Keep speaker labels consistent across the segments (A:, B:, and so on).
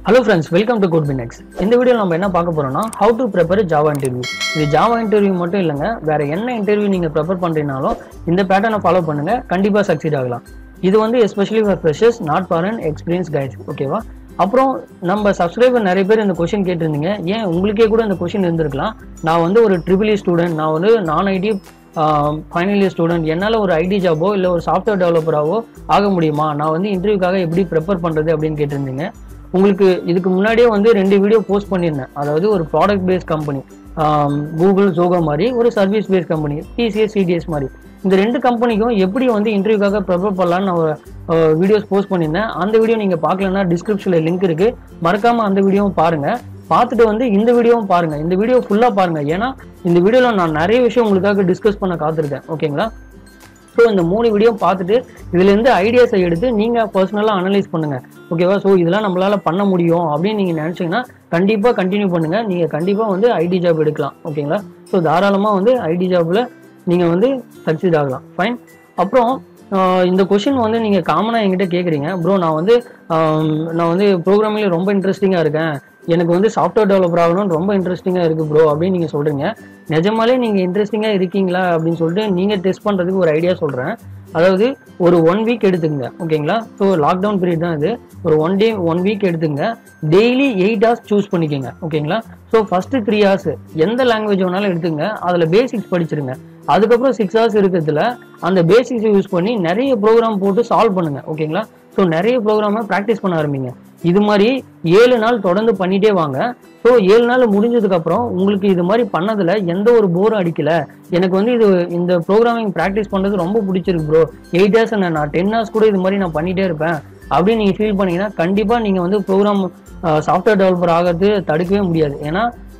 A: hello friends welcome to code பினெக்ஸ் இந்த video நம்ம என்ன பார்க்க போறோம்னா how to prepare Java interview இது ஜாவா இன்டர்வியூ மட்டும் இல்லைங்க வேற என்ன இன்டர்வியூ நீங்க ப்ரிப்பேர் பண்றீங்கனாலும் இந்த பேட்டர்னை ஃபாலோ பண்ணுங்க கண்டிப்பா சக்சீட் ஆகலாம் இது வந்து especially for freshers not for an experience guides ஓகேவா அப்புறம் நம்ம சப்ஸ்கிரைபர் நிறைய பேர் இந்த கொஷின் கேட்டிருந்தீங்க ஏன் உங்களுக்கே கூட இந்த கொஷின் இருந்திருக்கலாம் நான் வந்து ஒரு ட்ரிபிள் இ ஸ்டூடெண்ட் நான் வந்து நான் ஐடி ஃபைனல் இயர் ஸ்டூடெண்ட் என்னால் ஒரு ஐடி ஜாபோ இல்லை ஒரு சாஃப்ட்வேர் டெவலப்பராகவோ ஆக முடியுமா நான் வந்து இன்டர்வியூக்காக எப்படி ப்ரிப்பேர் பண்ணுறது அப்படின்னு கேட்டிருந்தீங்க உங்களுக்கு இதுக்கு முன்னாடியே வந்து ரெண்டு வீடியோ போஸ்ட் பண்ணியிருந்தேன் அதாவது ஒரு product based company Google Zoho மாதிரி ஒரு service based company TCS CTS மாதிரி இந்த ரெண்டு கம்பெனிக்கும் எப்படி வந்து இன்டர்வியூக்காக ப்ரிப்பேர் பண்ணலான்னு நான் வீடியோஸ் போஸ்ட் பண்ணியிருந்தேன் அந்த வீடியோ நீங்கள் பார்க்கலன்னா டிஸ்கிரிப்ஷனில் லிங்க் இருக்கு மறக்காம அந்த வீடியோவும் பாருங்க பார்த்துட்டு வந்து இந்த வீடியோவும் பாருங்க இந்த வீடியோ ஃபுல்லாக பாருங்க ஏன்னா இந்த வீடியோவில் நான் நிறைய விஷயம் உங்களுக்காக டிஸ்கஸ் பண்ண காத்திருக்கேன் ஓகேங்களா ஸோ இந்த மூணு வீடியோ பார்த்துட்டு இதுலேருந்து ஐடியாஸை எடுத்து நீங்கள் பர்சனலாக அனலைஸ் பண்ணுங்கள் ஓகேவா ஸோ இதெல்லாம் நம்மளால் பண்ண முடியும் அப்படின்னு நீங்கள் நினச்சிங்கன்னா கண்டிப்பாக கண்டினியூ பண்ணுங்கள் நீங்கள் கண்டிப்பாக வந்து ஐடி ஜாப் எடுக்கலாம் ஓகேங்களா ஸோ தாராளமாக வந்து ஐடி ஜாப்பில் நீங்கள் வந்து சக்சீட் ஆகலாம் ஃபைன் அப்புறம் இந்த கொஷின் வந்து நீங்கள் காமனாக என்கிட்ட கேட்குறீங்க ப்ரோ நான் வந்து நான் வந்து ப்ரோக்ராமிங்கில் ரொம்ப இன்ட்ரெஸ்டிங்காக இருக்கேன் எனக்கு வந்து சாஃப்ட்வேர் டெவலப்பர் ஆகணும்னு ரொம்ப இன்ட்ரெஸ்டிங்காக இருக்குது ப்ரோ அப்படின்னு நீங்கள் சொல்கிறீங்க நிஜமாலே நீங்கள் இன்ட்ரெஸ்டிங்காக இருக்கீங்களா அப்படின்னு சொல்லிட்டு நீங்கள் டெஸ்ட் பண்ணுறதுக்கு ஒரு ஐடியா சொல்கிறேன் அதாவது ஒரு ஒன் வீக் எடுத்துங்க ஓகேங்களா ஸோ லாக்டவுன் பீரியட் தான் இது ஒரு ஒன் டே ஒன் வீக் எடுத்துங்க டெய்லி எயிட் ஹவர்ஸ் சூஸ் பண்ணிக்கோங்க ஓகேங்களா ஸோ ஃபஸ்ட்டு த்ரீ ஹவர்ஸ் எந்த லாங்குவேஜ் வேணாலும் எடுத்துங்க அதில் பேசிக்ஸ் படிச்சிருங்க அதுக்கப்புறம் சிக்ஸ் ஹவர்ஸ் இருக்கிறதுல அந்த பேசிக்ஸை யூஸ் பண்ணி நிறைய ப்ரோக்ராம் போட்டு சால்வ் பண்ணுங்க ஓகேங்களா ஸோ நிறைய ப்ரோக்ராமை ப்ராக்டிஸ் பண்ண ஆரம்பிங்க இது மாதிரி ஏழு நாள் தொடர்ந்து பண்ணிட்டே வாங்க ஸோ ஏழு நாள் முடிஞ்சதுக்கு அப்புறம் உங்களுக்கு இது மாதிரி பண்ணதுல எந்த ஒரு போரும் அடிக்கல எனக்கு வந்து இது இந்த ப்ரோக்ராமிங் ப்ராக்டிஸ் பண்றது ரொம்ப பிடிச்சிருக்கு ப்ரோ எயிட் ஹவர்ஸ் நான் டென் ஹவர்ஸ் கூட இது மாதிரி நான் பண்ணிட்டே இருப்பேன் அப்படின்னு நீங்க ஃபீல் பண்ணீங்கன்னா கண்டிப்பா நீங்க வந்து ப்ரோக்ராம் சாஃப்ட்வேர் டெவலப்பர் ஆகிறது தடுக்கவே முடியாது ஏன்னா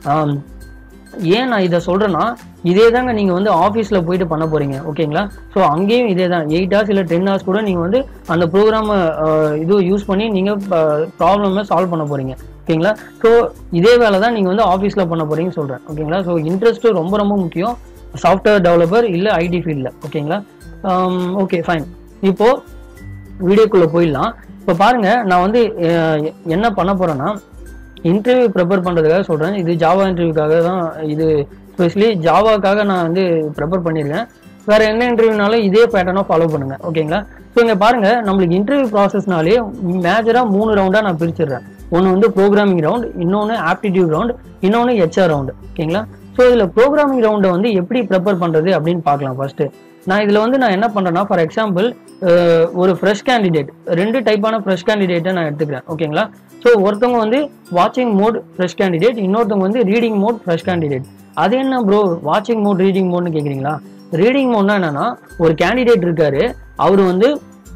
A: ஏன் நான் இதை சொல்றேன்னா இதே தாங்க நீங்க வந்து ஆஃபீஸ்ல போயிட்டு பண்ண போறீங்க ஓகேங்களா ஸோ அங்கேயும் இதே தான் எயிட் ஹவர்ஸ் இல்லை டென் ஹவர்ஸ் கூட நீங்க வந்து அந்த ப்ரோக்ராமை இது யூஸ் பண்ணி நீங்க ப்ராப்ளமை சால்வ் பண்ண போறீங்க ஓகேங்களா ஸோ இதே வேலை தான் நீங்க வந்து ஆஃபீஸ்ல பண்ண போறீங்கன்னு சொல்றேன் ஓகேங்களா ஸோ இன்ட்ரெஸ்ட் ரொம்ப ரொம்ப முக்கியம் சாஃப்ட்வேர் டெவலப்பர் இல்லை ஐடி ஃபீல்டில் ஓகேங்களா ஓகே ஃபைன் இப்போ வீடியோக்குள்ள போயிடலாம் இப்போ பாருங்க நான் வந்து என்ன பண்ண போறேன்னா இன்டர்வியூ ப்ரிப்பேர் பண்ணுறதுக்காக சொல்கிறேன் இது ஜாவா இன்டர்வியூக்காக தான் இது ஸ்பெஷலி ஜாவாக்காக நான் வந்து ப்ரிப்பேர் பண்ணியிருக்கேன் வேறு என்ன இன்டர்வியூனாலும் இதே பேட்டர்னாக ஃபாலோ பண்ணுங்கள் ஓகேங்களா ஸோ இங்கே பாருங்கள் நம்மளுக்கு இன்டர்வியூ ப்ராசஸ்னாலே மேஜராக மூணு ரவுண்டாக நான் பிரிச்சிடுறேன் ஒன்று வந்து ப்ரோக்ராமிங் ரவுண்ட் இன்னொன்று ஆப்டிடியூட் ரவுண்ட் இன்னொன்று ஹெச்ஆர் ரவுண்டு ஓகேங்களா ஸோ இதில் ப்ரோக்ராமிங் ரவுண்டை வந்து எப்படி ப்ரிப்பேர் பண்ணுறது அப்படின்னு பார்க்கலாம் ஃபர்ஸ்ட்டு நான் இதில் வந்து நான் என்ன பண்ணுறேன்னா ஃபார் எக்ஸாம்பிள் ஒரு ஃப்ரெஷ் கேண்டிடேட் ரெண்டு டைப்பான ஃப்ரெஷ் கேண்டிடேட்டை நான் எடுத்துக்கிறேன் ஓகேங்களா ஸோ ஒருத்தவங்க வந்து வாட்சிங் மோட் ஃப்ரெஷ் கேண்டிடேட் இன்னொருத்தவங்க வந்து ரீடிங் மோட் ஃப்ரெஷ் கேண்டிடேட் அது என்ன ப்ரோ வாட்சிங் மோட் ரீடிங் மோட்னு கேட்குறீங்களா ரீடிங் மோட்னா என்னன்னா ஒரு கேண்டிடேட் இருக்காரு அவர் வந்து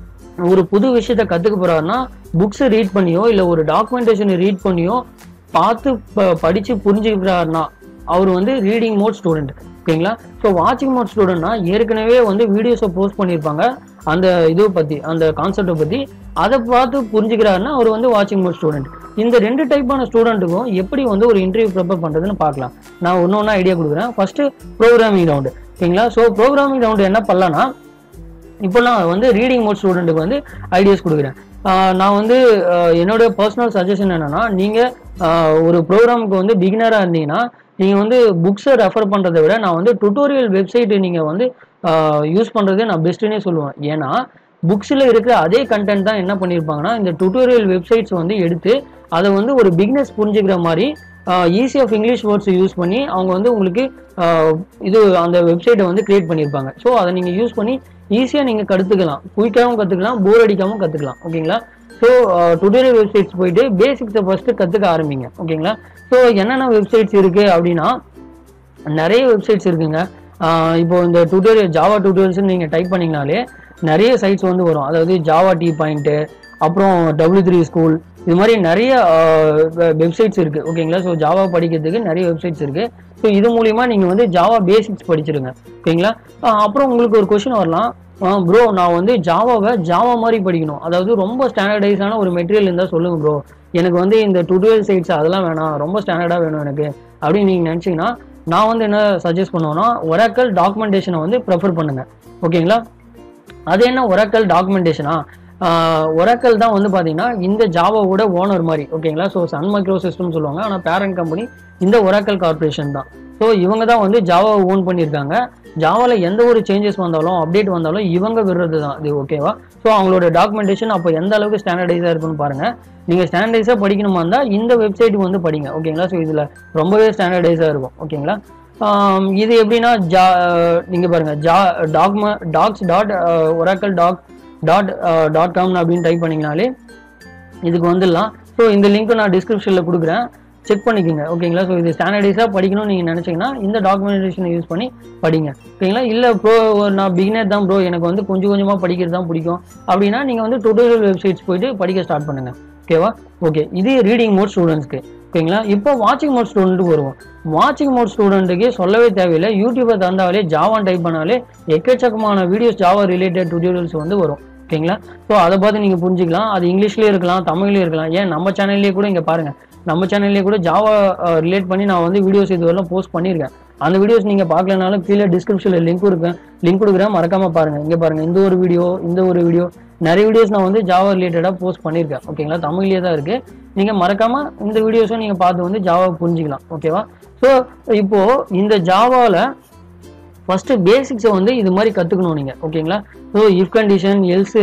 A: ஒரு புது விஷயத்த கற்றுக்க போறாருன்னா புக்ஸை ரீட் பண்ணியோ இல்லை ஒரு டாக்குமெண்டேஷனை ரீட் பண்ணியோ பார்த்து படித்து புரிஞ்சுக்கிறாருன்னா அவர் வந்து ரீடிங் மோட் ஸ்டூடெண்ட் ஓகேங்களா ஸோ வாட்சிங் மோட் ஸ்டூடெண்ட்னா ஏற்கனவே வந்து வீடியோஸை போஸ்ட் பண்ணியிருப்பாங்க அந்த இதை பற்றி அந்த கான்செப்டை பற்றி அதை பார்த்து புரிஞ்சுக்கிறாருன்னா அவர் வந்து வாட்சிங் மோட் ஸ்டூடெண்ட் இந்த ரெண்டு டைப்பான ஸ்டூடெண்ட்டுக்கும் எப்படி வந்து ஒரு இன்டர்வியூ ப்ரிப்பேர் பண்ணுறதுன்னு பார்க்கலாம் நான் ஒன்று ஒன்றா ஐடியா கொடுக்குறேன் ஃபர்ஸ்ட் ப்ரோக்ராமிங் ரவுண்டு ஓகேங்களா ஸோ ப்ரோக்ராமிங் ரவுண்டு என்ன பண்ணலாம்னா இப்போ நான் வந்து ரீடிங் மோட் ஸ்டூடெண்ட்டுக்கு வந்து ஐடியாஸ் கொடுக்குறேன் நான் வந்து என்னோட பர்சனல் சஜஷன் என்னன்னா நீங்கள் ஒரு ப்ரோக்ராமுக்கு வந்து பிகினராக இருந்தீங்கன்னா நீங்கள் வந்து புக்ஸை ரெஃபர் பண்ணுறதை விட நான் வந்து டுட்டோரியல் வெப்சைட்டு நீங்கள் வந்து யூஸ் பண்ணுறது நான் பெஸ்ட்டுன்னே சொல்லுவேன் ஏன்னா புக்ஸில் இருக்கிற அதே கண்டென்ட் தான் என்ன பண்ணியிருப்பாங்கன்னா இந்த டுட்டோரியல் வெப்சைட்ஸ் வந்து எடுத்து அதை வந்து ஒரு பிக்னஸ் புரிஞ்சுக்கிற மாதிரி easy of English words use பண்ணி அவங்க வந்து உங்களுக்கு இது அந்த வெப்சைட்டை வந்து கிரியேட் பண்ணியிருப்பாங்க ஸோ அதை நீங்கள் யூஸ் பண்ணி ஈஸியாக நீங்கள் கற்றுக்கலாம் குயிக்காகவும் கற்றுக்கலாம் போர் அடிக்காமல் கற்றுக்கலாம் ஓகேங்களா ஸோ டுட்டோரியல் வெப்சைட்ஸ் போயிட்டு பேசிக்ஸை ஃபஸ்ட்டு கற்றுக்க ஆரம்பிங்க ஓகேங்களா ஸோ என்னென்ன வெப்சைட்ஸ் இருக்குது அப்படின்னா நிறைய வெப்சைட்ஸ் இருக்குங்க இப்போ இந்த டுட்டோரியல் ஜாவா டுட்டோரியல்ஸ் நீங்கள் டைப் பண்ணிங்கனாலே நிறைய சைட்ஸ் வந்து வரும் அதாவது ஜாவா டி பாயிண்ட்டு அப்புறம் டபிள்யூ த்ரீ ஸ்கூல் இது மாதிரி நிறைய வெப்சைட்ஸ் இருக்குது ஓகேங்களா ஸோ ஜாவா படிக்கிறதுக்கு நிறைய வெப்சைட்ஸ் இருக்குது ஸோ இது மூலிமா நீங்கள் வந்து ஜாவா பேசிக்ஸ் படிச்சிருங்க ஓகேங்களா அப்புறம் உங்களுக்கு ஒரு கொஷின் வரலாம் ப்ரோ நான் வந்து ஜாவாவை ஜாவா மாதிரி படிக்கணும் அதாவது ரொம்ப ஸ்டாண்டர்டைஸான ஒரு மெட்டீரியல் இருந்தால் சொல்லுங்க ப்ரோ எனக்கு வந்து இந்த டுட்டோரியல் சைட்ஸ் அதெல்லாம் வேணாம் ரொம்ப ஸ்டாண்டர்டாக வேணும் எனக்கு அப்படின்னு நீங்கள் நினச்சிங்கன்னா நான் வந்து என்ன சஜஸ்ட் பண்ணுவேன்னா ஒராக்கல் டாக்குமெண்டேஷனை வந்து ப்ரெஃபர் பண்ணுங்க ஓகேங்களா அது என்ன ஒராக்கல் டாக்குமெண்டேஷனா ஒராக்கல் தான் வந்து பார்த்தீங்கன்னா இந்த ஜாவாவோட ஓனர் மாதிரி ஓகேங்களா ஸோ சன் மைக்ரோ சிஸ்டம் சொல்லுவாங்க ஆனால் பேரண்ட் கம்பெனி இந்த ஒராக்கல் கார்பரேஷன் தான் ஸோ இவங்க தான் வந்து ஜாவாவை ஓன் பண்ணியிருக்காங்க ஜாவாவில் எந்த ஒரு சேஞ்சஸ் வந்தாலும் அப்டேட் வந்தாலும் இவங்க விடுறது தான் இது ஓகேவா ஸோ அவங்களோட டாக்குமெண்டேஷன் அப்போ எந்த அளவுக்கு ஸ்டாண்டர்டைஸாக இருக்குன்னு பாருங்க நீங்கள் ஸ்டாண்டர்டைஸாக படிக்கணுமா இருந்தால் இந்த வெப்சைட் வந்து படிங்க ஓகேங்களா ஸோ இதில் ரொம்பவே ஸ்டாண்டர்டைஸாக இருக்கும் ஓகேங்களா ஆம், இது எப்படின்னா ஜா நீங்கள் பாருங்க ஜா டாக்மா docs dot Oracle doc dot dot com அப்படின்னு டைப் பண்ணிங்கனாலே இதுக்கு வந்துடலாம் ஸோ இந்த லிங்க் நான் டிஸ்கிரிப்ஷனில் கொடுக்குறேன் செக் பண்ணிக்கோங்க ஓகேங்களா ஸோ இது ஸ்டாண்டர்டைஸாக படிக்கணும்னு நீங்கள் நினச்சிங்கன்னா இந்த டாக்குமெண்டேஷனை யூஸ் பண்ணி படிங்க ஓகேங்களா இல்லை ப்ரோ நான் பிகினர் தான் ப்ரோ எனக்கு வந்து கொஞ்சம் கொஞ்சமாக படிக்கிறது தான் பிடிக்கும் அப்படின்னா நீங்கள் வந்து டுட்டோரியல் வெப்சைட்ஸ் போயிட்டு படிக்க ஸ்டார்ட் பண்ணுங்க ஓகேவா ஓகே இது ரீடிங் மோட் ஸ்டூடெண்ட்ஸ்க்கு ஓகேங்களா இப்போ வாட்சிங் மோட் ஸ்டூடெண்ட்டுக்கு வருவோம் வாட்சிங் மோட் ஸ்டூடெண்ட்டுக்கு சொல்லவே தேவையில்லை யூடியூபை தந்தாலே ஜாவான் டைப் பண்ணாலே எக்கச்சக்கமான வீடியோஸ் ஜாவா ரிலேட்டட் டுட்டோரியல்ஸ் வந்து வரும் ஓகேங்களா ஸோ அதை பார்த்து நீங்கள் புரிஞ்சுக்கலாம் அது இங்கிலீஷ்லேயே இருக்கலாம் தமிழ்லேயே இருக்கலாம் ஏன் நம்ம சேனல்லேயே கூட இங்கே பாருங்கள் நம்ம சேனல்லேயே கூட ஜாவா ரிலேட் பண்ணி நான் வந்து வீடியோஸ் இதுவரைலாம் போஸ்ட் பண்ணியிருக்கேன் அந்த வீடியோஸ் நீங்கள் பார்க்கலனாலும் கீழே டிஸ்கிரிப்ஷனில் லிங்க் இருக்கேன் லிங்க் கொடுக்குறேன் மறக்காமல் பாருங்கள் இங்கே பாருங்கள் இந்த ஒரு வீடியோ இந்த ஒரு வீடியோ நிறைய வீடியோஸ் நான் வந்து ஜாவா ரிலேட்டடாக போஸ்ட் பண்ணியிருக்கேன் ஓகேங்களா தமிழ்லேயே தான் இருக்குது நீங்கள் மறக்காமல் இந்த வீடியோஸும் நீங்கள் பார்த்து வந்து ஜாவா புரிஞ்சுக்கலாம் ஓகேவா ஸோ இப்போது இந்த ஜாவாவில் ஃபர்ஸ்ட் பேசிக்ஸை வந்து இது மாதிரி கற்றுக்கணும் நீங்கள் ஓகேங்களா so if condition else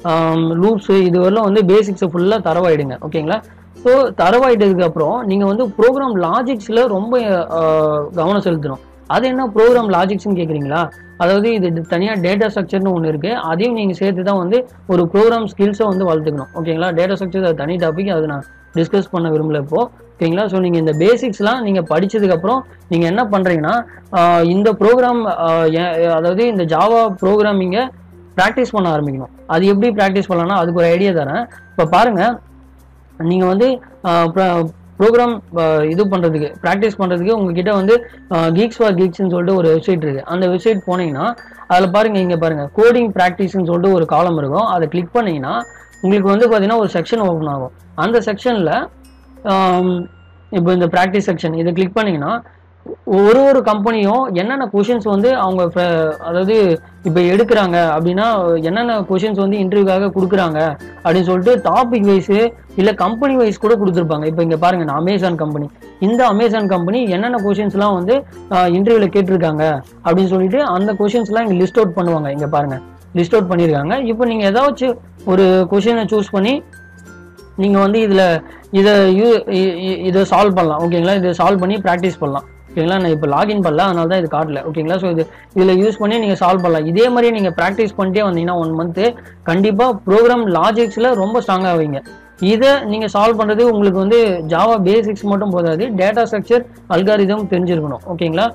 A: loops இது வரலாம் வந்து பேசிக்ஸை ஃபுல்லாக தரவாயிடுங்க ஓகேங்களா ஸோ தரவாயிட்டதுக்கு அப்புறம் நீங்கள் வந்து ப்ரோக்ராம் லாஜிக்ஸில் ரொம்ப ஆஹ், கவனம் செலுத்தணும் அது என்ன ப்ரோக்ராம் லாஜிக்ஸ்னு கேட்குறீங்களா அதாவது இது தனியாக டேட்டா ஸ்ட்ரக்சர்னு ஒன்று இருக்குது அதையும் நீங்கள் சேர்த்து தான் வந்து ஒரு ப்ரோக்ராம் ஸ்கில்ஸை வந்து வளர்த்துக்கணும் ஓகேங்களா டேட்டா ஸ்ட்ரக்சர் அது தனி டாபிக் அது நான் டிஸ்கஸ் பண்ண விரும்பல இப்போ ஓகேங்களா ஸோ நீங்கள் இந்த பேசிக்ஸ்லாம் நீங்கள் படிச்சதுக்கப்புறம் நீங்கள் என்ன பண்ணுறீங்கன்னா இந்த ப்ரோக்ராம் அதாவது இந்த ஜாவா ப்ரோக்ராமிங்கை ப்ராக்டிஸ் பண்ண ஆரம்பிக்கணும் அது எப்படி ப்ராக்டிஸ் பண்ணலாம்னா அதுக்கு ஒரு ஐடியா தரேன் இப்போ பாருங்கள் நீங்கள் வந்து ப்ரோக்ராம் இது பண்ணுறதுக்கு ப்ராக்டிஸ் பண்ணுறதுக்கு உங்ககிட்ட வந்து கீக்ஸ் ஃபார் கீக்ஸ்னு சொல்லிட்டு ஒரு வெப்சைட் இருக்குது அந்த வெப்சைட் போனீங்கன்னா அதில் பாருங்கள் இங்கே பாருங்கள் கோடிங் ப்ராக்டிஸ்னு சொல்லிட்டு ஒரு காலம் இருக்கும் அதை கிளிக் பண்ணீங்கன்னா உங்களுக்கு வந்து பார்த்தீங்கன்னா ஒரு செக்ஷன் ஓப்பன் ஆகும் அந்த செக்ஷனில் இப்போ இந்த ப்ராக்டிஸ் செக்ஷன் இதை கிளிக் பண்ணீங்கன்னா ஒரு ஒரு கம்பெனியும் என்னென்ன கொஷின்ஸ் வந்து அவங்க fr- அதாவது இப்போ எடுக்கிறாங்க அப்படின்னா என்னென்ன கொஷின்ஸ் வந்து இன்டர்வியூக்காக கொடுக்குறாங்க அப்படின்னு சொல்லிட்டு டாபிக் வைஸு இல்லை கம்பெனி வைஸ் கூட கொடுத்துருப்பாங்க இப்போ இங்கே பாருங்க நான் அமேசான் கம்பெனி இந்த அமேசான் கம்பெனி என்னென்ன கொஷின்ஸ்லாம் வந்து இன்டர்வியூவில் கேட்டிருக்காங்க அப்படின்னு சொல்லிட்டு அந்த கொஷின்ஸ்லாம் இங்கே லிஸ்ட் அவுட் பண்ணுவாங்க இங்கே பாருங்க லிஸ்ட் அவுட் பண்ணியிருக்காங்க இப்போ நீங்கள் ஏதாச்சும் ஒரு கொஷினை சூஸ் பண்ணி நீங்கள் வந்து இதில் இதை யூ இ- இ- இதை சால்வ் பண்ணலாம் ஓகேங்களா இதை சால்வ் பண்ணி ப்ராக்டிஸ் பண்ணலாம் ஓகேங்களா நான் இப்போ லாகின் பண்ணல அதனால தான் இது காட்டல ஓகேங்களா ஸோ இது இதில் யூஸ் பண்ணி நீங்கள் சால்வ் பண்ணலாம் இதே மாதிரியே நீங்கள் ப்ராக்டிஸ் பண்ணிட்டே வந்தீங்கன்னா ஒன் மந்த்து கண்டிப்பாக ப்ரோக்ராம் லாஜிக்ஸில் ரொம்ப ஸ்ட்ராங் ஆவீங்க இதை நீங்கள் சால்வ் பண்ணுறது உங்களுக்கு வந்து ஜாவா பேசிக்ஸ் மட்டும் போதாது டேட்டா ஸ்ட்ரக்சர் அல்காரிதம் தெரிஞ்சிருக்கணும் ஓகேங்களா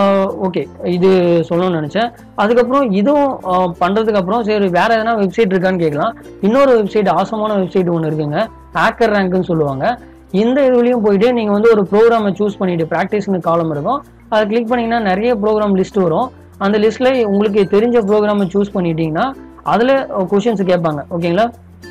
A: ஓகே இது சொல்லணும்னு நினச்சேன் அதுக்கப்புறம் இதுவும் ஆஹ், பண்றதுக்கு அப்புறம் சரி வேற எதனா வெப்சைட் இருக்கான்னு கேட்கலாம் இன்னொரு வெப்சைட் ஆசமான வெப்சைட் ஒன்று இருக்குங்க ஹேக்கர் ரேங்க்னு சொல்லுவாங்க இந்த இதுலயும் போயிட்டு நீங்க வந்து ஒரு ப்ரோக்ராமை சூஸ் பண்ணிட்டு ப்ராக்டிஸ்னு காலம் இருக்கும் அதை கிளிக் பண்ணீங்கன்னா நிறைய ப்ரோக்ராம் லிஸ்ட் வரும் அந்த லிஸ்ட்ல உங்களுக்கு தெரிஞ்ச ப்ரோக்ராமை சூஸ் பண்ணிட்டீங்கன்னா அதுல கொஷின்ஸ் கேட்பாங்க ஓகேங்களா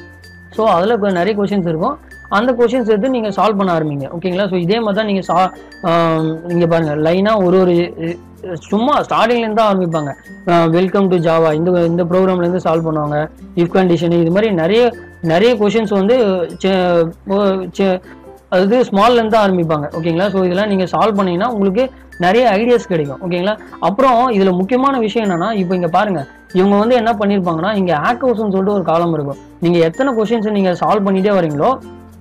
A: ஸோ அதில் நிறைய கொஷின்ஸ் இருக்கும் அந்த கொஷின்ஸ் எடுத்து நீங்கள் சால்வ் பண்ண ஆரம்பிங்க ஓகேங்களா ஸோ இதே மாதிரி தான் நீங்கள் சா நீங்கள் பாருங்கள் லைனாக ஒரு ஒரு அஹ், சும்மா ஸ்டார்டிங்லேருந்து தான் ஆரம்பிப்பாங்க வெல்கம் டு ஜாவா இந்த இந்த ப்ரோக்ராம்லேருந்து சால்வ் பண்ணுவாங்க இஃப் கண்டிஷன் இது மாதிரி நிறைய நிறைய கொஷின்ஸ் வந்து செ- ஓ- செ- அது ஸ்மால்லேருந்து தான் ஆரம்பிப்பாங்க ஓகேங்களா ஸோ இதெல்லாம் நீங்கள் சால்வ் பண்ணீங்கன்னா உங்களுக்கு நிறைய ஐடியாஸ் கிடைக்கும் ஓகேங்களா அப்புறம் இதில் முக்கியமான விஷயம் என்னன்னா இப்போ இங்கே பாருங்க இவங்க வந்து என்ன பண்ணியிருப்பாங்கன்னா இங்கே ஹேக்கர்ஸ்னு சொல்லிட்டு ஒரு காலம் இருக்கும் நீங்கள் எத்தனை கொஷின்ஸ் நீங்கள் சால்வ் பண்ணிட்டே வரீங்களோ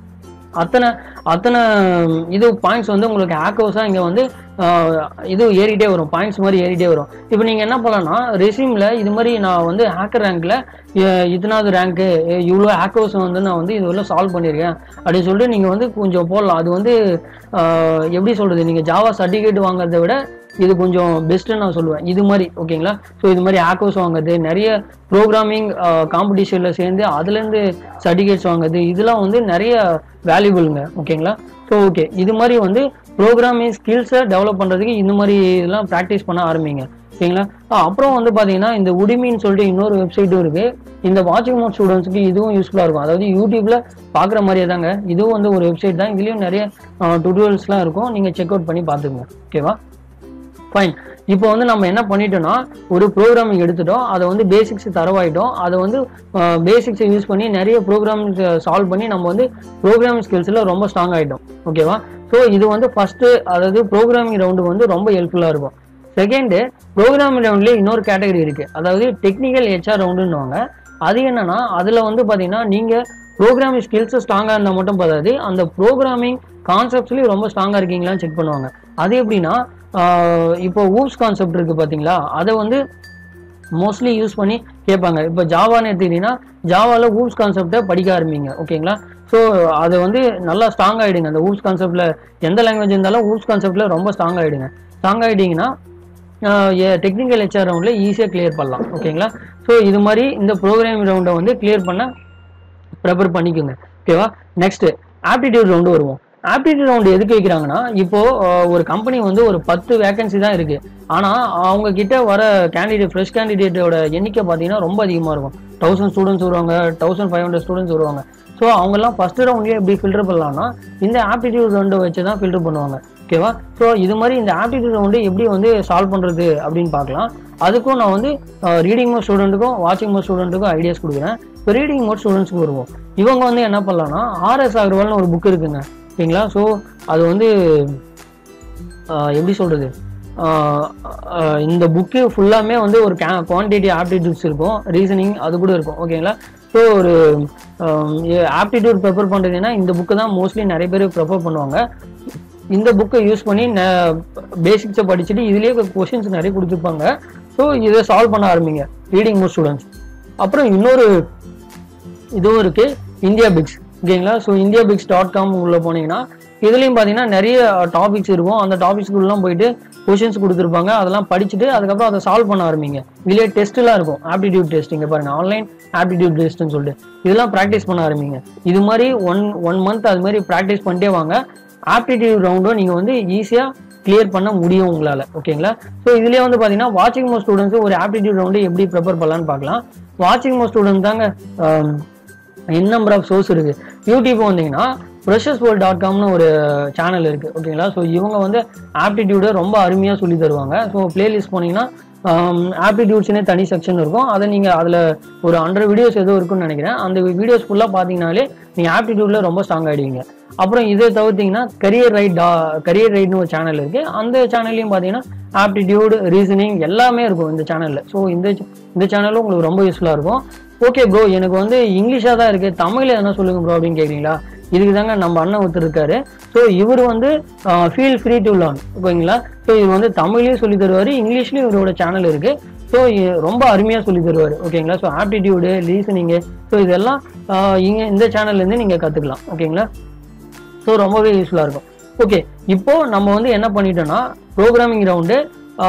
A: அத்தனை அத்தனை ம், இது பாயிண்ட்ஸ் வந்து உங்களுக்கு ஹேக்கர்ஸாக இங்கே வந்து ஆஹ், இது ஏறிட்டே வரும் பாயிண்ட்ஸ் மாதிரி ஏறிட்டே வரும் இப்போ நீங்கள் என்ன பண்ணலாம்னா ரெசியூமில் இது மாதிரி நான் வந்து ஹேக்கர் ரேங்க்ல இத்தனாவது ரேங்க்கு இவ்வளோ ஹேக்கர்ஸ் வந்து நான் வந்து இது சால்வ் பண்ணியிருக்கேன் அப்படின்னு சொல்லிட்டு நீங்கள் வந்து கொஞ்சம் போடலாம் அது வந்து ஆஹ், எப்படி சொல்கிறது நீங்கள் ஜாவா சர்டிஃபிகேட் வாங்குறதை விட இது கொஞ்சம் பெஸ்ட்டுன்னு நான் சொல்லுவேன் இது மாதிரி ஓகேங்களா ஸோ இது மாதிரி ஹேக்கர்ஸ் வாங்குறது நிறைய ப்ரோக்ராமிங் காம்படிஷனில் சேர்ந்து அதுலேருந்து சர்டிஃபிகேட்ஸ் வாங்குறது இதெல்லாம் வந்து நிறைய வேல்யூபிளுங்க ஓகேங்களா ஸோ ஓகே இது மாதிரி வந்து ப்ரோக்ராமிங் ஸ்கில்ஸை டெவலப் பண்ணுறதுக்கு இந்த மாதிரி இதெல்லாம் ப்ராக்டிஸ் பண்ண ஆரம்பிங்க ஓகேங்களா ஆ, அப்புறம் வந்து பார்த்தீங்கன்னா இந்த உடிமின்னு சொல்லிட்டு இன்னொரு வெப்சைட்டும் இருக்கு இந்த வாட்சிங் மோட் ஸ்டூடெண்ட்ஸ்க்கு இதுவும் யூஸ்ஃபுல்லாக இருக்கும் அதாவது யூடியூப்ல பார்க்குற மாதிரியே தாங்க இதுவும் வந்து ஒரு வெப்சைட் தான் இதுலேயும் நிறைய டுட்டோரியல்ஸ்லாம் இருக்கும் நீங்கள் செக் அவுட் பண்ணி பார்த்துக்குங்க ஓகேவா ஃபைன் இப்போ வந்து நம்ம என்ன பண்ணிட்டோம்னா ஒரு ப்ரோக்ராமிங் எடுத்துட்டோம் அதை வந்து பேசிக்ஸ் தரவாயிட்டோம் அதை வந்து பேசிக்ஸை யூஸ் பண்ணி நிறைய ப்ரோக்ராம்ஸ் சால்வ் பண்ணி நம்ம வந்து ப்ரோக்ராமிங் ஸ்கில்ஸில் ரொம்ப ஸ்ட்ராங் ஆகிட்டோம் ஓகேவா ஸோ இது வந்து ஃபஸ்ட்டு அதாவது ப்ரோக்ராமிங் ரவுண்டு வந்து ரொம்ப ஹெல்ப்ஃபுல்லாக இருக்கும் செகண்டு ப்ரோக்ராமிங் ரவுண்ட்லேயே இன்னொரு கேட்டகரி இருக்குது அதாவது டெக்னிக்கல் ஹெச்ஆர் ரவுண்டுன்னுவாங்க அது என்னன்னா அதில் வந்து பார்த்தீங்கன்னா நீங்கள் ப்ரோக்ராமிங் ஸ்கில்ஸ் ஸ்ட்ராங்காக இருந்தால் மட்டும் பார்த்தாது அந்த ப்ரோக்ராமிங் கான்செப்ட்ஸ்லேயும் ரொம்ப ஸ்ட்ராங்காக இருக்கீங்களான்னு செக் பண்ணுவாங்க அது எப்படின்னா ஆஹ் இப்போ ஊப்ஸ் கான்செப்ட் இருக்குது பார்த்தீங்களா அதை வந்து மோஸ்ட்லி யூஸ் பண்ணி கேட்பாங்க இப்போ ஜாவான்னு எடுத்துக்கிட்டீங்கன்னா ஜாவாவில் ஊப்ஸ் கான்செப்டை படிக்க ஆரம்பிங்க ஓகேங்களா ஸோ அது வந்து நல்லா ஸ்ட்ராங் ஆகிடுங்க அந்த ஊப்ஸ் கான்செப்டில் எந்த லாங்குவேஜ் இருந்தாலும் ஊப்ஸ் கான்செப்டில் ரொம்ப ஸ்ட்ராங் ஆகிடுங்க ஸ்ட்ராங் ஆகிட்டீங்கன்னா டெக்னிக்கல் ஹெச்ஆர் ரவுண்டில் ஈஸியாக கிளியர் பண்ணலாம் ஓகேங்களா ஸோ இது மாதிரி இந்த ப்ரோக்ராமிங் ரவுண்டை வந்து கிளியர் பண்ண ப்ரிப்பேர் பண்ணிக்கோங்க ஓகேவா நெக்ஸ்ட் ஆப்டிடியூட் ரவுண்டு வருவோம் ஆப்டிடியூட் ரவுண்டு எதுக்கு வைக்கிறாங்கன்னா இப்போ அஹ், ஒரு கம்பெனி வந்து ஒரு பத்து வேகன்சி தான் இருக்கு ஆனா அவங்க கிட்ட வர கேண்டிடேட் ஃப்ரெஷ் கேண்டிடேட்டோட எண்ணிக்கை பார்த்தீங்கன்னா ரொம்ப அதிகமாக இருக்கும் தௌசண்ட் ஸ்டூடெண்ட்ஸ் வருவாங்க தௌசண்ட் ஃபைவ் ஹண்ட்ரட் ஸ்டூடெண்ட்ஸ் வருவாங்க ஸோ அவங்கெல்லாம் ஃபர்ஸ்ட் ரவுண்ட்லேயே எப்படி ஃபில்டர் பண்ணலாம்னா இந்த ஆப்டிடியூட் ரவுண்டை வச்சு தான் ஃபில்டர் பண்ணுவாங்க ஓகேவா ஸோ இது மாதிரி இந்த ஆப்டிடியூட் ரவுண்டு எப்படி வந்து சால்வ் பண்ணுறது அப்படின்னு பார்க்கலாம் அதுக்கும் நான் வந்து ரீடிங் மோட் ஸ்டூடெண்ட்டுக்கும் வாட்சிங் மோட் ஸ்டூடெண்ட்டுக்கும் ஐடியாஸ் கொடுக்குறேன் இப்போ ரீடிங் மோட் ஸ்டூடெண்ட்ஸ்க்கு வருவோம் இவங்க வந்து என்ன பண்ணலாம்னா ஆர்எஸ் அகர்வால்னு ஒரு புக் இருக்குங்க ஓகேங்களா ஸோ அது வந்து ஆஹ் எப்படி சொல்றது ஆஹ் ஆஹ் இந்த புக்கு ஃபுல்லாமே வந்து ஒரு குவான்டிட்டி ஆப்டிடியூட்ஸ் இருக்கும் ரீசனிங் அது கூட இருக்கும் ஓகேங்களா ஸோ ஒரு ஆப்டிடியூட் ப்ரிப்பேர் பண்ணுறதுன்னா இந்த புக்கு தான் மோஸ்ட்லி நிறைய பேர் ப்ரிஃபர் பண்ணுவாங்க இந்த புக்கை யூஸ் பண்ணி பேசிக்ஸை படிச்சுட்டு இதுலேயே கொஷின்ஸ் நிறைய கொடுத்துருப்பாங்க ஸோ இதை சால்வ் பண்ண ஆரம்பிங்க ரீடிங் மோட் ஸ்டூடெண்ட்ஸ் அப்புறம் இன்னொரு இதுவும் இருக்கு இந்தியா பிக்ஸ் ஓகேங்களா so IndiaBix dot com உள்ள போனீங்கன்னா இதுலயும் பார்த்தீங்கன்னா நிறைய டாபிக்ஸ் இருக்கும் அந்த டாபிக்ஸ்க்குள்ளலாம் போயிட்டு கொஷின்ஸ் கொடுத்துருப்பாங்க அதெல்லாம் படிச்சுட்டு அதுக்கப்புறம் அதை சால்வ் பண்ண ஆரம்பிங்க இதுலேயே டெஸ்ட்லாம் இருக்கும் ஆப்டிடியூட் டெஸ்ட் இங்கே பாருங்க ஆன்லைன் ஆப்டிடியூட் டெஸ்ட்னு சொல்லிட்டு இதெல்லாம் ப்ராக்டிஸ் பண்ண ஆரம்பிங்க இது மாதிரி ஒன் ஒன் மந்த் அது மாதிரி ப்ராக்டிஸ் பண்ணிட்டே வாங்க ஆப்டிடியூட் ரவுண்டும் நீங்கள் வந்து ஈஸியாக கிளியர் பண்ண முடியும் உங்களால் ஓகேங்களா ஸோ இதுலேயே வந்து பார்த்தீங்கன்னா வாட்சிங் மோ ஸ்டூடெண்ட்ஸ் ஒரு ஆப்டிடியூட் ரவுண்டு எப்படி ப்ரிப்பேர் பண்ணலான்னு பார்க்கலாம் வாட்சிங் மோ ஸ்டூடெண்ட் தாங்க என் நம்பர் ஆஃப் சோர்ஸ் இருக்கு யூடியூப் வந்தீங்கன்னா ஃப்ரெஷர்ஸ் வேர்ல்ட் டாட் காம்னு ஒரு சேனல் இருக்கு ஓகேங்களா ஸோ இவங்க வந்து ஆப்டிடியூடை ரொம்ப அருமையாக சொல்லி தருவாங்க ஸோ பிளேலிஸ்ட் போனீங்கன்னா ஆப்டிடியூட்ஸ்னே தனி செக்ஷன் இருக்கும் அதை நீங்கள் அதில் ஒரு ஹண்ட்ரட் வீடியோஸ் ஏதோ இருக்குன்னு நினைக்கிறேன் அந்த வீடியோஸ் ஃபுல்லாக பார்த்தீங்கனாலே நீங்கள் ஆப்டிடியூட்ல ரொம்ப ஸ்ட்ராங் ஆகிடுவீங்க அப்புறம் இதை தவிர்த்தீங்கன்னா கரியர் ரைட் கரியர் ரைட்னு ஒரு சேனல் இருக்கு அந்த சேனல்லையும் பார்த்தீங்கன்னா ஆப்டிடியூட் ரீசனிங் எல்லாமே இருக்கும் இந்த சேனலில் ஸோ இந்த இந்த சேனலும் உங்களுக்கு ரொம்ப யூஸ்ஃபுல்லாக இருக்கும் ஓகே ப்ரோ எனக்கு வந்து இங்கிலீஷாக தான் இருக்கு தமிழ்ல என்ன சொல்லுங்க ப்ரோ அப்படின்னு கேட்குறீங்களா இதுக்கு தாங்க நம்ம அண்ணன் ஒருத்தர் இருக்காரு ஸோ இவர் வந்து ஃபீல் ஃப்ரீ டு லேர்ன் ஓகேங்களா ஸோ இவர் வந்து தமிழ்லையும் சொல்லி தருவார் இங்கிலீஷ்லையும் இவரோட சேனல் இருக்கு ஸோ ரொம்ப அருமையாக சொல்லி தருவார் ஓகேங்களா ஸோ ஆப்டிடியூடு ரீசனிங்கு ஸோ இதெல்லாம் ஆஹ் இங்க இந்த சேனல்லேருந்து நீங்கள் கற்றுக்கலாம் ஓகேங்களா ஸோ ரொம்பவே யூஸ்ஃபுல்லாக இருக்கும் ஓகே இப்போ நம்ம வந்து என்ன பண்ணிட்டோம்னா ப்ரோக்ராமிங் ரவுண்டு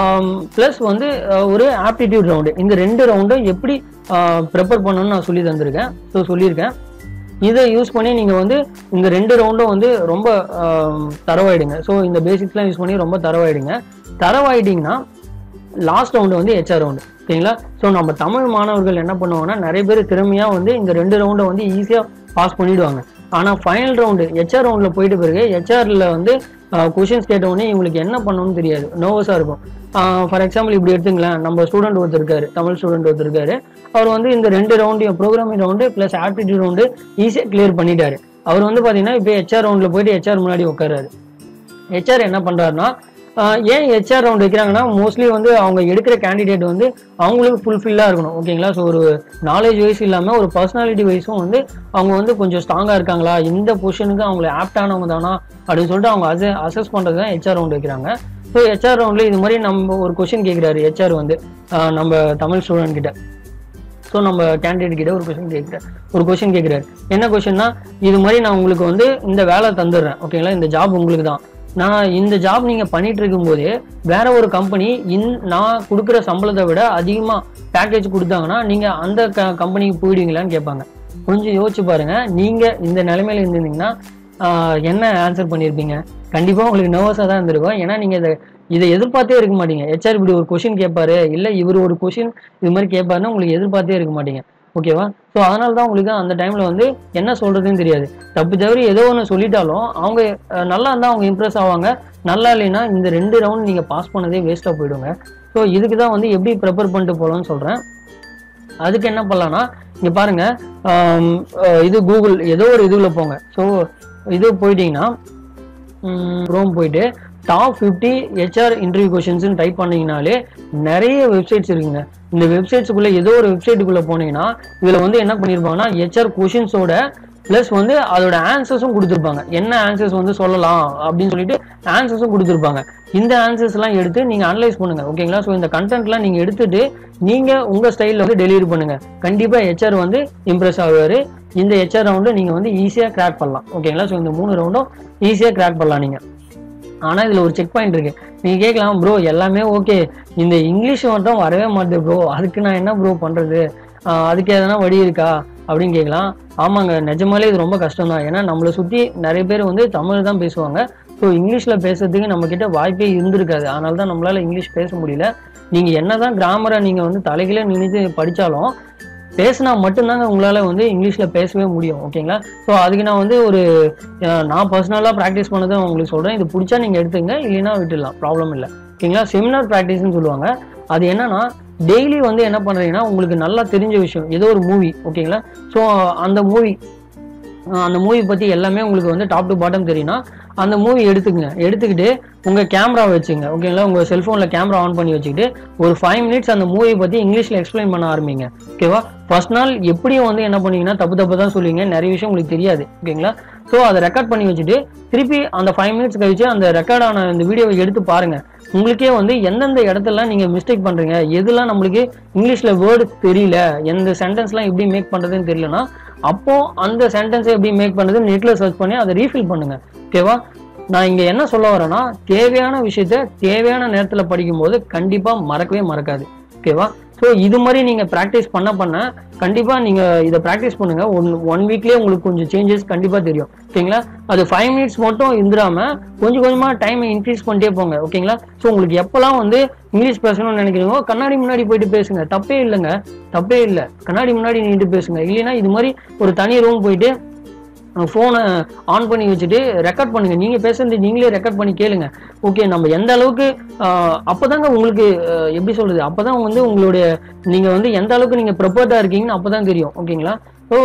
A: ப்ளஸ் வந்து ஆஹ் ஒரு ஆப்டிடியூட் ரவுண்டு இந்த ரெண்டு ரவுண்டும் எப்படி ப்ரிப்பேர் பண்ணணும்னு நான் சொல்லி தந்திருக்கேன் ஸோ சொல்லியிருக்கேன் இதை யூஸ் பண்ணி நீங்கள் வந்து இந்த ரெண்டு ரவுண்டும் வந்து ரொம்ப ஆஹ் தரவாயிடுங்க ஸோ இந்த பேசிக்ஸ்லாம் யூஸ் பண்ணி ரொம்ப தரவாயிடுங்க தரவாயிட்டீங்கன்னா லாஸ்ட் ரவுண்டு வந்து ஹெச்ஆர் ரவுண்டு ஓகேங்களா ஸோ நம்ம தமிழ் மாணவர்கள் என்ன பண்ணுவாங்கன்னா நிறைய பேர் திறமையாக வந்து இந்த ரெண்டு ரவுண்டை வந்து ஈஸியாக பாஸ் பண்ணிடுவாங்க ஆனால் ஃபைனல் ரவுண்டு ஹெச்ஆர் ரவுண்டில் போயிட்டு பிறகு ஹெச்ஆரில் வந்து கொஷின்ஸ் கேட்ட உடனே இவங்களுக்கு என்ன பண்ணணும்னு தெரியாது நர்வஸாக இருக்கும் ஃபார் எக்ஸாம்பிள் இப்படி எடுத்துங்களேன் நம்ம ஸ்டூடெண்ட் ஒருத்தர் இருக்காரு தமிழ் ஸ்டூடெண்ட் ஒருத்தர் இருக்காரு அவர் வந்து இந்த ரெண்டு ரவுண்டையும் programming round plus aptitude round ஈஸியாக கிளியர் பண்ணிட்டாரு அவர் வந்து பார்த்தீங்கன்னா இப்போ ஹெச்ஆர் ரவுண்டில் போயிட்டு ஹெச்ஆர் முன்னாடி உட்காராரு ஹெச்ஆர் என்ன பண்றாருன்னா ஆஹ் ஏன் ஹெச்ஆர் ரவுண்ட் வைக்கிறாங்கன்னா மோஸ்ட்லி வந்து அவங்க எடுக்கிற கேண்டிடேட் வந்து அவங்களுக்கு ஃபுல்ஃபில்லாக இருக்கணும் ஓகேங்களா ஸோ ஒரு நாலேஜ் வைஸ் இல்லாமல் ஒரு பர்சனாலிட்டி வைஸும் வந்து அவங்க வந்து கொஞ்சம் ஸ்ட்ராங்காக இருக்காங்களா இந்த பொசிஷனுக்கு அவங்களை ஆப்டானவங்க தானா அப்படின்னு சொல்லிட்டு அவங்க அச அசஸ் பண்ணுறது தான் ஹெச்ஆர் ரவுண்ட் வைக்கிறாங்க ஸோ ஹெச்ஆர் ரவுண்டில் இது மாதிரி நம்ம ஒரு கொஷின் கேட்குறாரு ஹெச்ஆர் வந்து ஆஹ் நம்ம தமிழ் ஸ்டூடெண்ட் கிட்ட ஸோ நம்ம கேண்டிடேட் கிட்ட ஒரு கொஸ்டின் கேட்குறேன் ஒரு கொஸ்டின் கேட்குறாரு என்ன கொஸ்டின்னா இது மாதிரி நான் உங்களுக்கு வந்து இந்த வேலை தந்துடுறேன் ஓகேங்களா இந்த ஜாப் உங்களுக்கு தான் நான் இந்த ஜாப் நீங்க பண்ணிட்டு இருக்கும்போதே வேற ஒரு கம்பெனி இன் நான் கொடுக்குற சம்பளத்தை விட அதிகமா பேக்கேஜ் கொடுத்தாங்கன்னா நீங்க அந்த கம்பெனிக்கு போயிடுவீங்களான்னு கேட்பாங்க கொஞ்சம் யோசிச்சு பாருங்க நீங்க இந்த நிலைமையில இருந்திருந்தீங்கன்னா ஆஹ் என்ன ஆன்சர் பண்ணியிருப்பீங்க கண்டிப்பா உங்களுக்கு நர்வஸாக தான் இருந்திருக்கும் ஏன்னா நீங்க இதை இதை எதிர்பார்த்தே இருக்க மாட்டீங்க ஹெச்ஆர் இப்படி ஒரு கொஷின் கேட்பாரு இல்ல இவர் ஒரு கொஷின் இது மாதிரி கேட்பாருன்னா உங்களுக்கு எதிர்பார்த்தே இருக்க மாட்டீங்க ஓகேவா ஸோ அதனால தான் உங்களுக்கு அந்த டைம்ல வந்து என்ன சொல்றதுன்னு தெரியாது தப்பு தவறி ஏதோ ஒன்று சொல்லிட்டாலும் அவங்க அஹ், நல்லா இருந்தால் அவங்க இம்ப்ரெஸ் ஆவாங்க நல்லா இல்லைன்னா இந்த ரெண்டு ரவுண்ட் நீங்க பாஸ் பண்ணதே வேஸ்ட்டாக போயிடுங்க ஸோ இதுக்கு தான் வந்து எப்படி ப்ரிப்பேர் பண்ணிட்டு போகலான்னு சொல்றேன் அதுக்கு என்ன பண்ணலாம்னா இங்க பாருங்க ஆம், அஹ், இது கூகுள் ஏதோ ஒரு இதுல போங்க ஸோ இது போயிட்டீங்கன்னா க்ரோம் போயிட்டு டாப் ஃபிஃப்டி ஹெச்ஆர் இன்டர்வியூ கொஷின்ஸ்னு டைப் பண்ணீங்கனாலே நிறைய வெப்சைட்ஸ் இருக்குங்க இந்த வெப்சைட்ஸுக்குள்ள ஏதோ ஒரு வெப்சைட்டுக்குள்ள போனீங்கன்னா இதுல வந்து என்ன பண்ணிருப்பாங்கன்னா ஹெச்ஆர் கொஷின்ஸோட ப்ளஸ் வந்து அதோட ஆன்சர்ஸும் கொடுத்துருப்பாங்க என்ன ஆன்சர்ஸ் வந்து சொல்லலாம் அப்படின்னு சொல்லிட்டு ஆன்சர்ஸும் கொடுத்துருப்பாங்க இந்த ஆன்சர்ஸ் எல்லாம் எடுத்து நீங்க அனலைஸ் பண்ணுங்க ஓகேங்களா ஸோ இந்த கண்டென்ட்லாம் நீங்க எடுத்துட்டு நீங்க உங்க ஸ்டைல்ல வந்து டெலிவரி பண்ணுங்க கண்டிப்பா ஹெச்ஆர் வந்து இம்ப்ரெஸ் ஆகுவாரு இந்த ஹெச்ஆர் ரவுண்டு நீங்க வந்து ஈஸியா கிராக் பண்ணலாம் ஓகேங்களா ஸோ இந்த மூணு ரவுண்டும் ஈஸியா கிராக் பண்ணலாம் நீங்க ஆனா இதுல ஒரு செக் பாயிண்ட் இருக்கு நீங்க கேட்கலாம் ப்ரோ எல்லாமே ஓகே இந்த இங்கிலீஷ் மட்டும் வரவே மாட்டேது ப்ரோ அதுக்கு நான் என்ன ப்ரோ பண்றது ஆஹ் அதுக்கு எதனா வழி இருக்கா அப்படின்னு கேட்கலாம் ஆமாங்க நிஜமாலே இது ரொம்ப கஷ்டம் தான் ஏன்னா நம்மளை சுத்தி நிறைய பேர் வந்து தமிழ் தான் பேசுவாங்க ஸோ இங்கிலீஷ்ல பேசுறதுக்கு நம்ம கிட்ட வாய்ப்பே இருந்திருக்காது அதனால தான் நம்மளால இங்கிலீஷ் பேச முடியல நீங்க என்னதான் கிராமரை நீங்க வந்து தலைகீழ நினைத்து படிச்சாலும் பேசினா மட்டும்தாங்க உங்களால வந்து இங்கிலீஷ்ல பேசவே முடியும் ஓகேங்களா ஸோ அதுக்கு நான் வந்து ஒரு அஹ், நான் பர்சனலாக ப்ராக்டிஸ் பண்ணதை உங்களுக்கு சொல்றேன் இது பிடிச்சா நீங்க எடுத்துங்க இல்லைன்னா விட்டுடலாம் ப்ராப்ளம் இல்லை ஓகேங்களா செமினார் ப்ராக்டிஸ்னு சொல்லுவாங்க அது என்னன்னா டெய்லி வந்து என்ன பண்றீங்கன்னா உங்களுக்கு நல்லா தெரிஞ்ச விஷயம் ஏதோ ஒரு மூவி ஓகேங்களா ஸோ அந்த மூவி அந்த மூவி பத்தி எல்லாமே உங்களுக்கு வந்து டாப் டு பாட்டம் தெரியும்னா அந்த மூவி எடுத்துக்கங்க எடுத்துக்கிட்டு உங்க கேமரா வச்சுங்க ஓகேங்களா உங்க செல்போன்ல கேமரா ஆன் பண்ணி வச்சுக்கிட்டு ஒரு ஃபைவ் மினிட்ஸ் அந்த மூவி பத்தி இங்கிலீஷ்ல எக்ஸ்பிளைன் பண்ண ஆரம்பிங்க ஓகேவா ஃபர்ஸ்ட் நாள் எப்படியும் வந்து என்ன பண்ணீங்கன்னா தப்பு தப்பு தான் சொல்லுவீங்க நிறைய விஷயம் உங்களுக்கு தெரியாது ஓகேங்களா ஸோ அதை ரெக்கார்ட் பண்ணி வச்சுட்டு திருப்பி அந்த ஃபைவ் மினிட்ஸ் கழிச்சு அந்த ரெக்கார்ட் ஆன அந்த வீடியோவை எடுத்து பாருங்க உங்களுக்கே வந்து எந்தெந்த இடத்துலலாம் நீங்க மிஸ்டேக் பண்றீங்க எதுலாம் நம்மளுக்கு இங்கிலீஷ்ல வேர்டு தெரியல எந்த சென்டென்ஸ்லாம் எப்படி மேக் பண்றதுன்னு தெரியலனா அப்போ அந்த சென்டென்ஸை எப்படி மேக் பண்றது நெட்ல சர்ச் பண்ணி அதை ரீஃபில் பண்ணுங்க ஓகேவா நான் இங்க என்ன சொல்ல வரேன்னா தேவையான விஷயத்த தேவையான நேரத்துல படிக்கும்போது கண்டிப்பா மறக்கவே மறக்காது ஓகேவா ஸோ இது மாதிரி நீங்க ப்ராக்டிஸ் பண்ண பண்ண கண்டிப்பா நீங்க இதை ப்ராக்டிஸ் பண்ணுங்க ஒன் ஒன் வீக்லயே உங்களுக்கு கொஞ்சம் சேஞ்சஸ் கண்டிப்பா தெரியும் ஓகேங்களா அது ஃபைவ் மினிட்ஸ் மட்டும் இருந்துடாம கொஞ்சம் கொஞ்சமா டைம் இன்க்ரீஸ் பண்ணிட்டே போங்க ஓகேங்களா ஸோ உங்களுக்கு எப்பெல்லாம் வந்து இங்கிலீஷ் பேசணும்னு நினைக்கிறீங்களோ கண்ணாடி முன்னாடி போயிட்டு பேசுங்க தப்பே இல்லைங்க தப்பே இல்லை கண்ணாடி முன்னாடி நின்று பேசுங்க இல்லைன்னா இது மாதிரி ஒரு தனி ரூம் போயிட்டு ஃபோனை ஆன் பண்ணி வச்சுட்டு ரெக்கார்ட் பண்ணுங்க நீங்க பேசுறது நீங்களே ரெக்கார்ட் பண்ணி கேளுங்க ஓகே நம்ம எந்த அளவுக்கு ஆஹ், அப்பதாங்க உங்களுக்கு ஆஹ், எப்படி சொல்றது அப்பதான் வந்து உங்களுடைய நீங்க வந்து எந்த அளவுக்கு நீங்க ப்ரிப்பேர்டா இருக்கீங்கன்னு அப்பதான் தெரியும் ஓகேங்களா ஸோ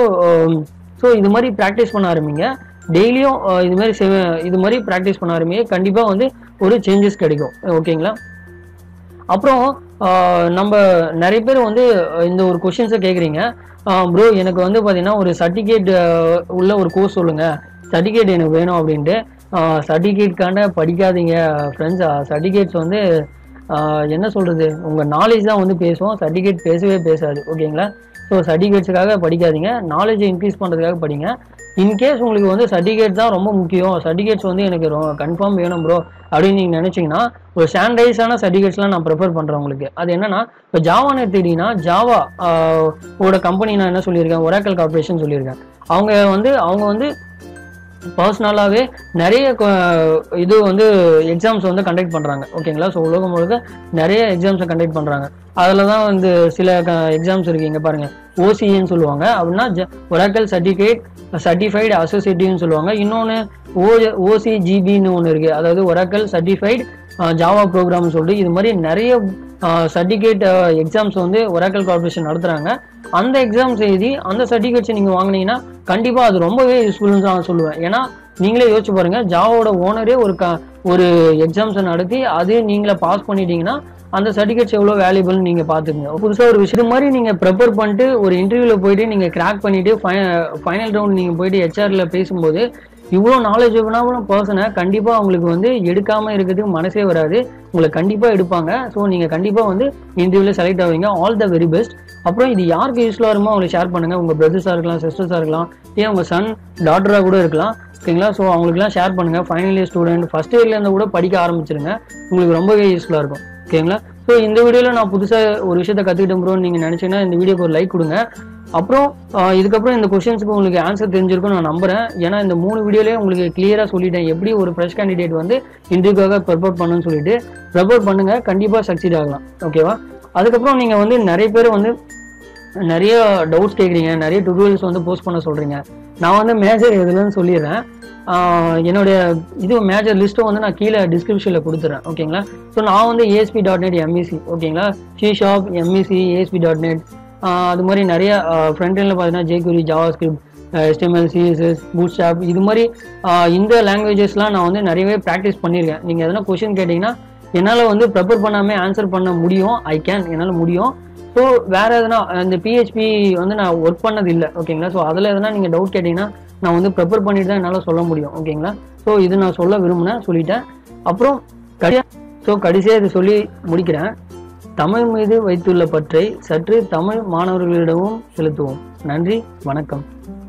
A: ஸோ இது மாதிரி ப்ராக்டிஸ் பண்ண ஆரம்பிங்க டெய்லியும் இது மாதிரி செவ- இது மாதிரி ப்ராக்டிஸ் பண்ண ஆரம்பிங்க கண்டிப்பா வந்து ஒரு சேஞ்சஸ் கிடைக்கும் ஓகேங்களா அப்புறம் ஆஹ், நம்ம நிறைய பேர் வந்து அஹ், இந்த ஒரு கொஷின்ஸை கேட்குறீங்க ப்ரோ எனக்கு வந்து பார்த்தீங்கன்னா ஒரு சர்டிஃபிகேட் உள்ள ஒரு கோர்ஸ் சொல்லுங்க சர்டிஃபிகேட் எனக்கு வேணும் அப்படின்ட்டு சர்டிஃபிகேட்காண்ட படிக்காதீங்க ஃப்ரெண்ட்ஸ் சர்டிஃபிகேட்ஸ் வந்து ஆஹ், என்ன சொல்றது உங்க நாலேஜ் தான் வந்து பேசுவோம் சர்டிஃபிகேட் பேசவே பேசாது ஓகேங்களா ஸோ சர்டிஃபிகேட்ஸுக்காக படிக்காதீங்க நாலேஜை இன்க்ரீஸ் பண்ணுறதுக்காக படிங்க இன்கேஸ் உங்களுக்கு வந்து சர்டிஃபிகேட் தான் ரொம்ப முக்கியம் சர்டிஃபிகேட்ஸ் வந்து எனக்கு கன்ஃபார்ம் வேணும் ப்ரோ அப்படின்னு நீங்கள் நினச்சிங்கன்னா ஒரு ஸ்டாண்டர்டைஸான சர்டிஃபிகேட்ஸ்லாம் நான் ப்ரிஃபர் பண்ணுறேன் உங்களுக்கு அது என்னன்னா இப்போ ஜாவான்னு எடுத்துக்கிட்டிங்கன்னா ஜாவா ஓட கம்பெனி நான் என்ன சொல்லியிருக்கேன் ஒராக்கல் கார்பரேஷன் சொல்லியிருக்கேன் அவங்க வந்து அவங்க வந்து பர்சனலாகவே நிறைய கொ- இது வந்து எக்ஸாம்ஸ் வந்து கண்டக்ட் பண்ணுறாங்க ஓகேங்களா ஸோ உலகம் முழுக்க நிறைய எக்ஸாம்ஸை கண்டக்ட் பண்ணுறாங்க அதில் தான் வந்து சில எக்ஸாம்ஸ் இருக்கு இங்கே பாருங்க ஓசின்னு சொல்லுவாங்க அப்படின்னா ஒராக்கல் சர்டிஃபிகேட் சர்டிஃபைடு அசோசியேட்டிவ்னு சொல்லுவாங்க இன்னொன்று ஓ ஓசிஜிபின்னு ஒன்று இருக்கு அதாவது ஒராக்கல் சர்டிஃபைடு ஜாவா ப்ரோக்ராம்னு சொல்லிட்டு இது மாதிரி நிறைய சர்டிஃபிகேட் எக்ஸாம்ஸ் வந்து ஒராக்கல் கார்பரேஷன் நடத்துறாங்க அந்த எக்ஸாம்ஸ் எழுதி அந்த சர்டிஃபிகேட்ஸ் நீங்க வாங்குனீங்கன்னா கண்டிப்பா அது ரொம்பவே யூஸ்ஃபுல்னு தான் நான் சொல்லுவேன் ஏன்னா நீங்களே யோசிச்சு பாருங்க ஜாவோட ஓனரே ஒரு க ஒரு எக்ஸாம்ஸை நடத்தி அது நீங்களே பாஸ் பண்ணிட்டீங்கன்னா அந்த சர்டிஃபிகேட்ஸ் எவ்வளோ வேல்யூபிள்னு நீங்கள் பார்த்துக்குங்க புதுசாக ஒரு விஷயம் இது மாதிரி நீங்கள் ப்ரிப்பேர் பண்ணிட்டு ஒரு இன்டர்வியூவில் போயிட்டு நீங்கள் கிராக் பண்ணிட்டு ஃபைனல் ரவுண்ட் நீங்கள் போயிட்டு ஹெச்ஆரில் பேசும்போது இவ்வளோ நாலேஜபிளான பர்சனை கண்டிப்பாக அவங்களுக்கு வந்து எடுக்காமல் இருக்கிறதுக்கு மனசே வராது உங்களை கண்டிப்பாக எடுப்பாங்க ஸோ நீங்கள் கண்டிப்பாக வந்து இன்டர்வியூவில் செலக்ட் ஆவீங்க ஆல் த வெரி பெஸ்ட் அப்புறம் இது யாருக்கு யூஸ்ஃபுல்லாக இருக்குமோ அவங்களுக்கு ஷேர் பண்ணுங்கள் உங்கள் பிரதர்ஸாக இருக்கலாம் சிஸ்டர்ஸாக இருக்கலாம் ஏன் உங்கள் சன் டாட்டராக கூட இருக்கலாம் ஓகேங்களா ஸோ அவங்களுக்குலாம் ஷேர் பண்ணுங்கள் ஃபைனல் இயர் ஸ்டூடெண்ட் ஃபஸ்ட் இயர்லேருந்து கூட படிக்க ஆரம்பிச்சிருங்க உங்களுக்கு ரொம்பவே யூஸ்ஃபுல்லாக இருக்கும் ஓகேங்களா ஸோ இந்த வீடியோவில் நான் புதுசாக ஒரு விஷயத்த கற்றுக்கிட்டேன் ப்ரோன்னு நீங்கள் நினச்சிங்கன்னா இந்த வீடியோக்கு ஒரு லைக் கொடுங்க அப்புறம் ஆஹ், இதுக்கப்புறம் இந்த கொஷின்ஸுக்கு உங்களுக்கு ஆன்சர் தெரிஞ்சிருக்கும்னு நான் நம்புறேன் ஏன்னா இந்த மூணு வீடியோலேயே உங்களுக்கு கிளியராக சொல்லிட்டேன் எப்படி ஒரு ஃப்ரெஷ் கேண்டிடேட் வந்து இன்டர்வியூக்காக ப்ரிப்பேர் பண்ணணும்னு சொல்லிட்டு ப்ரிப்பேர் பண்ணுங்க கண்டிப்பாக சக்சீட் ஆகலாம் ஓகேவா அதுக்கப்புறம் நீங்கள் வந்து நிறைய பேர் வந்து நிறைய டவுட்ஸ் கேட்குறீங்க நிறைய டுட்டோரியல்ஸ் வந்து போஸ்ட் பண்ண சொல்றீங்க நான் வந்து மேஜர் எதுலன்னு சொல்லிடுறேன் ஆஹ் என்னுடைய இது மேஜர் லிஸ்ட்டும் வந்து நான் கீழே டிஸ்கிரிப்ஷனில் கொடுத்துறேன் ஓகேங்களா ஸோ நான் வந்து ஏஎஸ்பி டாட் நெட் எம்இசி ஓகேங்களா C sharp MVC ASP dot net அது மாதிரி நிறைய ஃப்ரண்ட் எண்டில் பார்த்தீங்கன்னா jQuery JavaScript HTML CSS Bootstrap இது மாதிரி ஆஹ் இந்த லாங்குவேஜஸ்லாம் நான் வந்து நிறையவே ப்ராக்டிஸ் பண்ணியிருக்கேன் நீங்கள் எதனா கொஷின் கேட்டிங்கன்னா என்னால் வந்து ப்ரிப்பேர் பண்ணாமல் ஆன்சர் பண்ண முடியும் ஐ கேன் என்னால் முடியும் ஸோ வேற எதனா இந்த பிஹெச்பி வந்து நான் ஒர்க் பண்ணது இல்லை ஓகேங்களா ஸோ அதில் எதனா நீங்கள் டவுட் கேட்டிங்கன்னா நான் வந்து ப்ரிப்பேர் பண்ணிட்டு தான் என்னால் சொல்ல முடியும் ஓகேங்களா ஸோ இது நான் சொல்ல விரும்பினேன் சொல்லிட்டேன் அப்புறம் கடைசியா ஸோ கடைசியாக இது சொல்லி முடிக்கிறேன் தமிழ் மீது வைத்துள்ள பற்றை சற்று தமிழ் மாணவர்களிடமும் செலுத்துவோம் நன்றி வணக்கம்